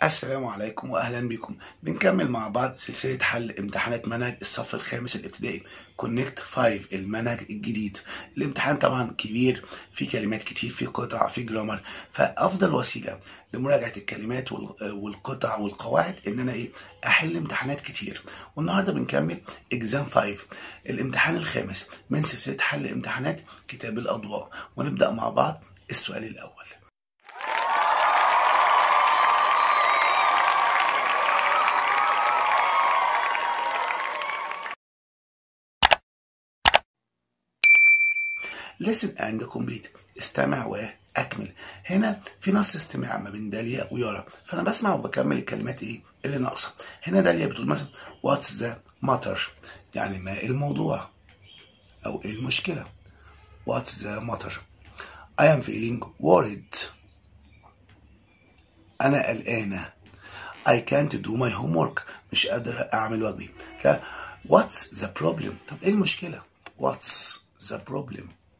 السلام عليكم واهلا بكم بنكمل مع بعض سلسله حل امتحانات منهج الصف الخامس الابتدائي كونكت 5 المنهج الجديد الامتحان طبعا كبير في كلمات كتير في قطع في جرامر فافضل وسيله لمراجعه الكلمات وال- والقطع والقواعد ان انا ايه احل امتحانات كتير والنهارده بنكمل اكزام 5 الامتحان الخامس من سلسله حل امتحانات كتاب الاضواء ونبدا مع بعض السؤال الاول listen and complete استمع واكمل هنا في نص استماع ما بين داليا ويارا فانا بسمع وبكمل الكلمات ايه اللي ناقصه هنا داليا بتقول مثلا what's the matter يعني ما الموضوع او ايه المشكله what's the matter I am feeling worried انا قلقانه I can't do my homework مش قادرة أعمل واجبي لا what's the problem طب إيه المشكلة what's the problem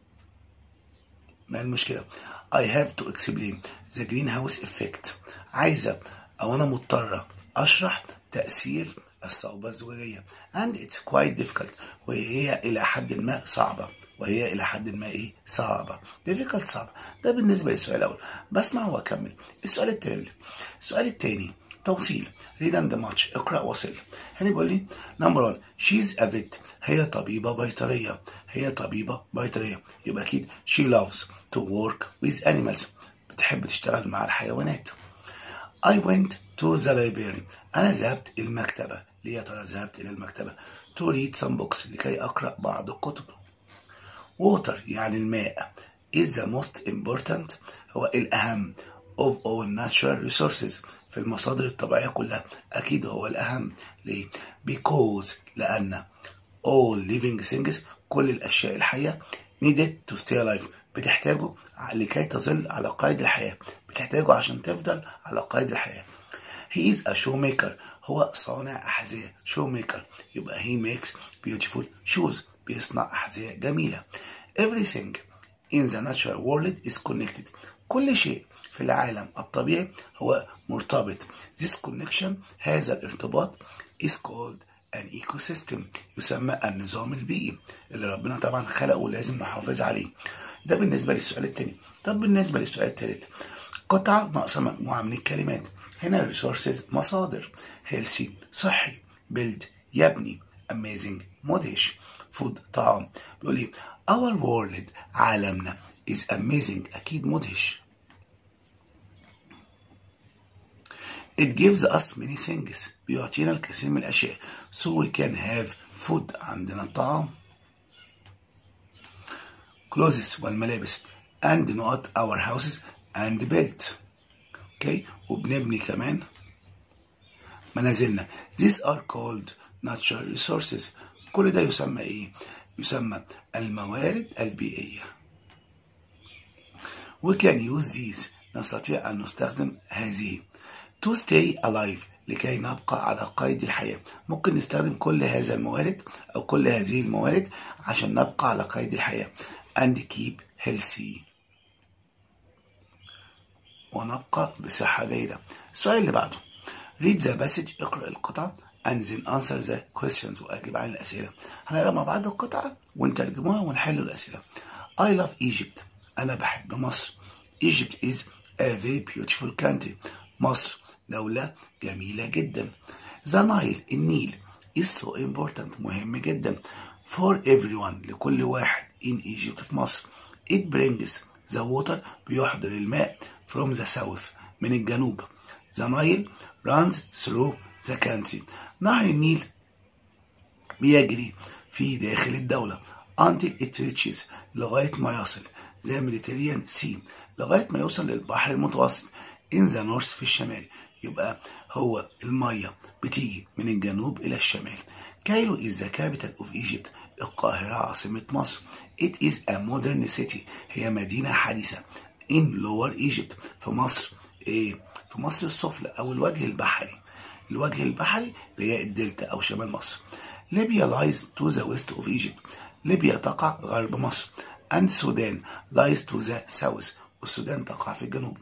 ما المشكلة I have to explain the greenhouse effect عايزة أو أنا مضطرة أشرح تأثير الصوبة الزجاجية and it's quite difficult وهي إلى حد ما صعبة وهي إلى حد ما إيه صعبة difficult صعبة ده بالنسبة للسؤال الأول بسمع وأكمل السؤال التاني السؤال التاني توصيل read and match اقرأ وصل هنا بيقول لي نمبر 1 she's a vet هي طبيبة بيطرية هي طبيبة بيطرية يبقى أكيد she loves to work with animals بتحب تشتغل مع الحيوانات I went to the library أنا ذهبت المكتبة ليه يا ترى ذهبت إلى المكتبة to read some books لكي أقرأ بعض الكتب water يعني الماء is the most important هو الأهم of all natural resources في المصادر الطبيعية كلها أكيد هو الأهم ليه؟ because لأن all living things كل الأشياء الحية needed to stay alive بتحتاجه لكي تظل على قيد الحياة بتحتاجه عشان تفضل على قيد الحياة He is a shoemaker هو صانع أحذية shoemaker يبقى he makes beautiful shoes بيصنع أحذية جميلة Everything in the natural world is connected كل شيء في العالم الطبيعي هو مرتبط This connection هذا الارتباط is called an ecosystem يسمى النظام البيئي اللي ربنا طبعا خلقه ولازم نحافظ عليه ده بالنسبة للسؤال التاني طب بالنسبة للسؤال التالت قطعة ناقصة مجموعة من الكلمات هنا resources مصادر healthy صحي build يبني amazing مدهش food طعام بيقول لي our world عالمنا is amazing أكيد مدهش It gives us many things بيعطينا الكثير من الأشياء so we can have food عندنا الطعام clothes والملابس and not our houses and built اوكي وبنبني كمان منازلنا these are called natural resources كل ده يسمى ايه يسمى الموارد البيئية we can use these نستطيع أن نستخدم هذه to stay alive لكي نبقى على قيد الحياة ممكن نستخدم كل هذا الموارد أو كل هذه الموارد عشان نبقى على قيد الحياة and keep healthy ونبقى بصحة جيدة السؤال اللي بعده read the passage اقرأ القطعة and then answer the questions وأجيب عن الأسئلة هنقرأ مع بعض القطعة ونترجموها ونحل الأسئلة I love Egypt أنا بحب مصر Egypt is a very beautiful country مصر دولة جميلة جدا The Nile النيل is so important مهم جدا for everyone لكل واحد in Egypt في مصر It brings the water بيحضر الماء from the south من الجنوب The Nile runs through the country نهر النيل بيجري في داخل الدولة until it reaches لغاية ما يصل the Mediterranean Sea لغاية ما يوصل للبحر المتوسط in the north في الشمال يبقى هو المية بتيجي من الجنوب إلى الشمال كايرو is the capital of Egypt القاهرة عاصمة مصر it is a modern city هي مدينة حديثة in lower Egypt في مصر إيه في مصر السفلى أو الوجه البحري الوجه البحري اللي هي الدلتا أو شمال مصر ليبيا lies to the west of Egypt ليبيا تقع غرب مصر and Sudan lies to the south والسودان تقع في الجنوب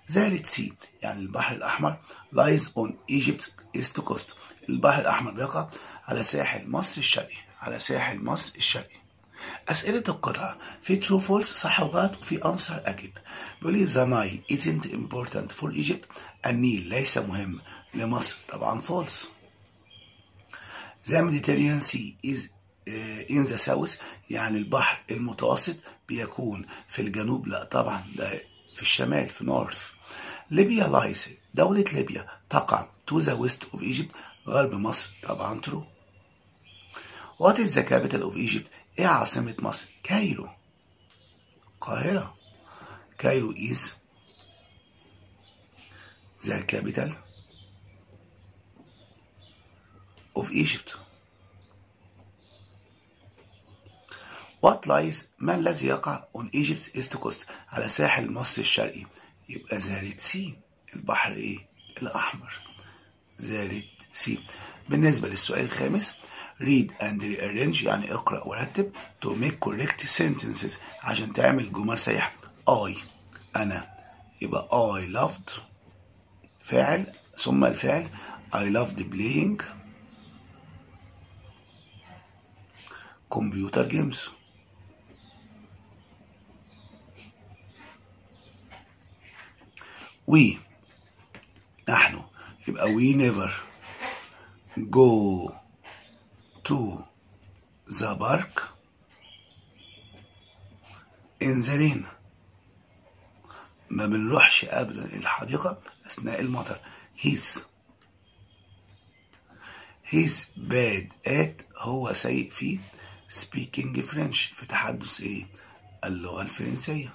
the Red Sea يعني البحر الأحمر lies on Egypt east coast البحر الأحمر بيقع على ساحل مصر الشرقي على ساحل مصر الشرقي أسئلة القطعة في true false صح وغلط وفي answer أجب بيقول لي the Nile isn't important for Egypt النيل ليس مهم لمصر طبعا false The Mediterranean Sea is uh, in the south يعني البحر المتوسط بيكون في الجنوب لا طبعا ده في الشمال في نورث ليبيا لايس دولة ليبيا تقع to the west of Egypt غرب مصر طبعا true What is the capital of Egypt ايه عاصمة مصر كايرو القاهرة كايرو is the capital of Egypt What lies ما الذي يقع on Egypt's east coast على ساحل مصر الشرقي يبقى زارت سي البحر ايه الأحمر زارت سي بالنسبة للسؤال الخامس read and rearrange يعني اقرأ ورتب to make correct sentences عشان تعمل جمل صحيحة I أنا يبقى I loved فاعل ثم الفعل I loved playing computer games we نحن يبقى we never go to the park in the rain ما بنروحش ابدا الحديقة اثناء المطر he's he's bad at هو سيء في speaking French في تحدث ايه اللغة الفرنسية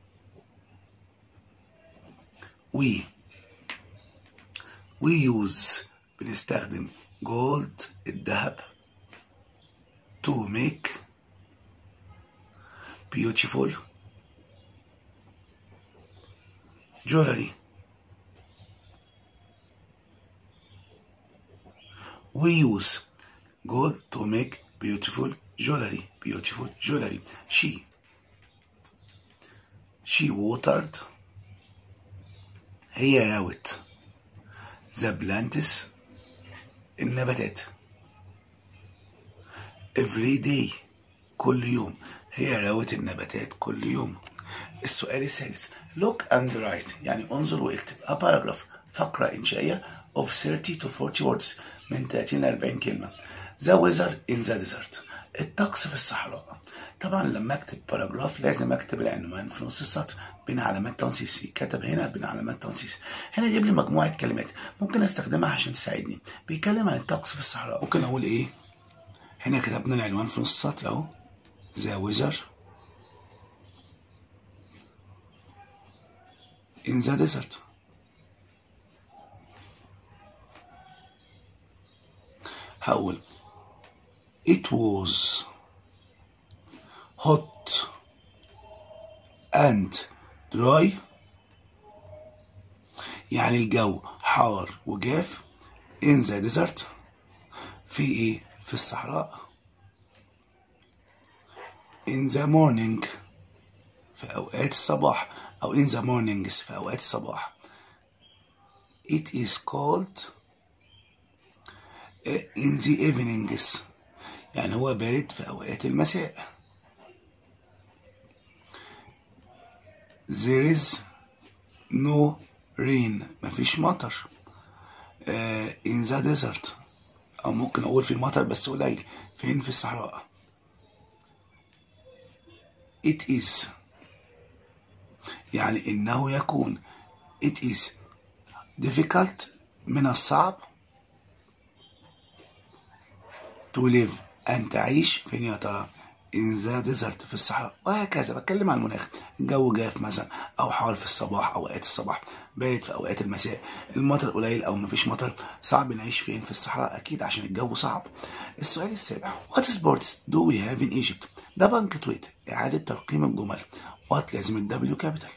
we we use بنستخدم gold الذهب to make beautiful jewelry we use gold to make beautiful jewelry beautiful jewelry she she watered هي روت the plants النباتات every day كل يوم هي روت النباتات كل يوم السؤال السادس look and write يعني انظر واكتب a paragraph فقرة إنشائية of 30 to 40 words من 30 ل 40 كلمة the weather in the desert الطقس في الصحراء طبعا لما اكتب باراجراف لازم اكتب العنوان في نص السطر بين علامات تنصيص كتب هنا بين علامات تنصيص هنا يجيب لي مجموعه كلمات ممكن استخدمها عشان تساعدني بيتكلم عن الطقس في الصحراء ممكن اقول ايه هنا كتبنا العنوان في نص السطر اهو ذا ويزر in the desert هقول it was hot and dry يعني الجو حار وجاف in the desert في ايه في الصحراء in the morning في اوقات الصباح او in the mornings في اوقات الصباح it is cold in the evenings يعني هو بارد في أوقات المساء there is no rain مفيش مطر uh, in the desert أو ممكن أقول في مطر بس قليل فين في الصحراء it is يعني إنه يكون it is difficult من الصعب to live أن تعيش فين يا ترى in the desert في الصحراء وهكذا بتكلم عن المناخ الجو جاف مثلا أو حار في الصباح أوقات الصباح بارد في أوقات المساء المطر قليل أو مفيش مطر صعب نعيش فين في الصحراء أكيد عشان الجو صعب السؤال السابع What sports do we have in Egypt ده بنكتويت إعادة ترقيم الجمل What لازم الدبليو كابيتال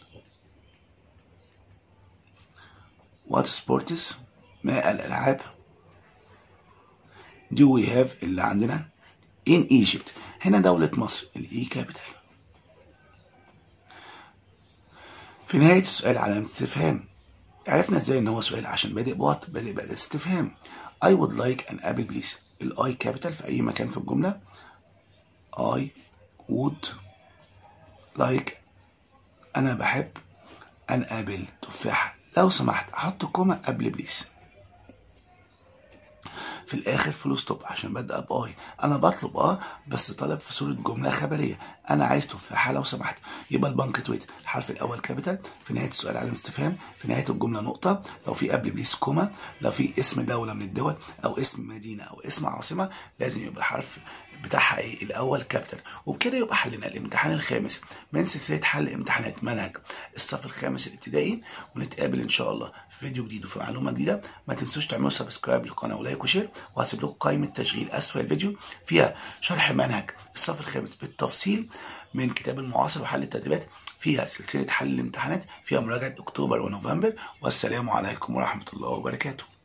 What sports ما الألعاب do we have اللي عندنا in Egypt هنا دولة مصر الإي كابيتال في نهاية السؤال علامة استفهام عرفنا ازاي ان هو سؤال عشان بادئ بوات بادئ بأداة استفهام I would like an apple please الاي كابيتال في اي مكان في الجملة I would like انا بحب ان ابل تفاحة لو سمحت احط كوما قبل بليز في الاخر فول ستوب عشان ببدا باي انا بطلب اه بس طلب في صوره جمله خبريه انا عايز تفاحه لو سمحت يبقى البنك ويت الحرف الاول كابيتال في نهايه السؤال علامه استفهام في نهايه الجمله نقطه لو في قبل بليس كوما لو في اسم دوله من الدول او اسم مدينه او اسم عاصمه لازم يبقى الحرف بتاعها ايه الاول كابيتال وبكده يبقى حلنا الامتحان الخامس من سلسله حل امتحانات منهج الصف الخامس الابتدائي ونتقابل ان شاء الله في فيديو جديد وفي معلومه جديده ما تنسوش تعملوا سبسكرايب للقناه ولايك وشير وهسيب لكم قائمه تشغيل اسفل الفيديو فيها شرح منهج الصف الخامس بالتفصيل من كتاب المعاصر وحل التدريبات فيها سلسله حل الامتحانات فيها مراجعه اكتوبر ونوفمبر والسلام عليكم ورحمه الله وبركاته